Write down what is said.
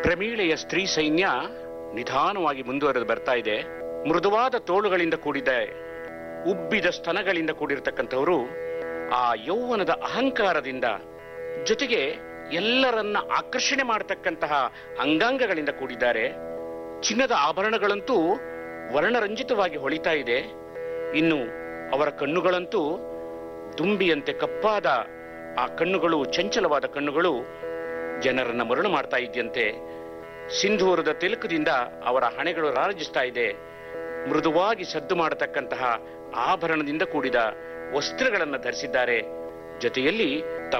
ಪ್ರಮೀಳೆಯ ಸ್ತ್ರೀ ಸೈನ್ಯ ನಿಧಾನವಾಗಿ ಮುಂದುವರೆದು ಬರ್ತಾ ಇದೆ ಮೃದುವಾದ ತೋಳುಗಳಿಂದ ಕೂಡಿದ ಉಬ್ಬಿದ ಸ್ತನಗಳಿಂದ ಕೂಡಿರತಕ್ಕಂಥವರು ಆ ಯೌವನದ ಅಹಂಕಾರದಿಂದ ಜೊತೆಗೆ ಎಲ್ಲರನ್ನ ಆಕರ್ಷಣೆ ಮಾಡತಕ್ಕಂತಹ ಅಂಗಾಂಗಗಳಿಂದ ಕೂಡಿದ್ದಾರೆ ಚಿನ್ನದ ಆಭರಣಗಳಂತೂ ವರ್ಣರಂಜಿತವಾಗಿ ಹೊಳಿತಾ ಇದೆ ಇನ್ನು ಅವರ ಕಣ್ಣುಗಳಂತೂ ದುಂಬಿಯಂತೆ ಕಪ್ಪಾದ ಆ ಕಣ್ಣುಗಳು ಚಂಚಲವಾದ ಕಣ್ಣುಗಳು ಜನರನ್ನ ಮರಳು ಮಾಡ್ತಾ ಇದೆಯಂತೆ ಸಿಂಧೂರದ ತಿಲಕದಿಂದ ಅವರ ಹಣೆಗಳು ರಾರಾಜಿಸ್ತಾ ಇದೆ ಮೃದುವಾಗಿ ಸದ್ದು ಮಾಡತಕ್ಕಂತಹ ಆಭರಣದಿಂದ ಕೂಡಿದ ವಸ್ತ್ರಗಳನ್ನು ಧರಿಸಿದ್ದಾರೆ ಜೊತೆಯಲ್ಲಿ ತಮ್ಮ